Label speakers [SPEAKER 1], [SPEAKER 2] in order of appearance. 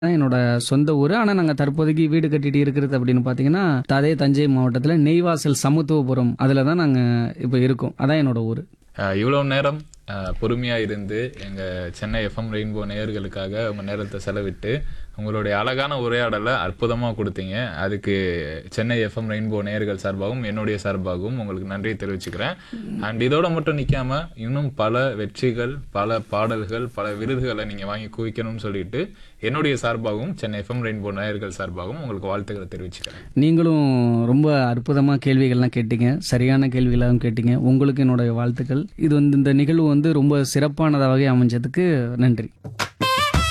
[SPEAKER 1] தான் என்னோட சொந்த ஊர் ஆனால் நாங்கள் தற்போதைக்கு வீடு கட்டிட்டு இருக்கிறது அப்படின்னு பார்த்தீங்கன்னா அதே தஞ்சை மாவட்டத்தில் நெய்வாசல் சமத்துவபுரம் அதில் தான் நாங்கள் இப்போ இருக்கோம் அதான் என்னோட ஊர்
[SPEAKER 2] அஹ் இவ்வளவு நேரம் அஹ், பொறுமையா இருந்து எங்க சென்னை எஃப்எம் ரெயின்போ நேயர்களுக்காக உங்க நேரத்தை செலவிட்டு உங்களுடைய அழகான உரையாடலை அற்புதமா கொடுத்தீங்க அதுக்கு சென்னை எஃப்எம் ரெயின்போ நேயர்கள் சார்பாகவும் என்னுடைய சார்பாகவும் உங்களுக்கு நன்றியை தெரிவிச்சுக்கிறேன் அண்ட் இதோட மட்டும் நிக்காம இன்னும் பல வெற்றிகள் பல பாடல்கள் பல விருதுகளை நீங்க வாங்கி குவிக்கணும்னு சொல்லிட்டு என்னுடைய சார்பாகவும் சென்னை எஃப்எம் ரெயின்போ நேயர்கள் சார்பாகவும் உங்களுக்கு வாழ்த்துக்களை தெரிவிச்சுக்கிறேன்
[SPEAKER 1] நீங்களும் ரொம்ப அற்புதமாக கேள்விகள்லாம் கேட்டீங்க சரியான கேள்விகளாகவும் கேட்டீங்க உங்களுக்கு என்னோட வாழ்த்துக்கள் இது வந்து இந்த நிகழ்வு வந்து ரொம்ப சிறப்பானதாகவே அமைஞ்சதுக்கு நன்றி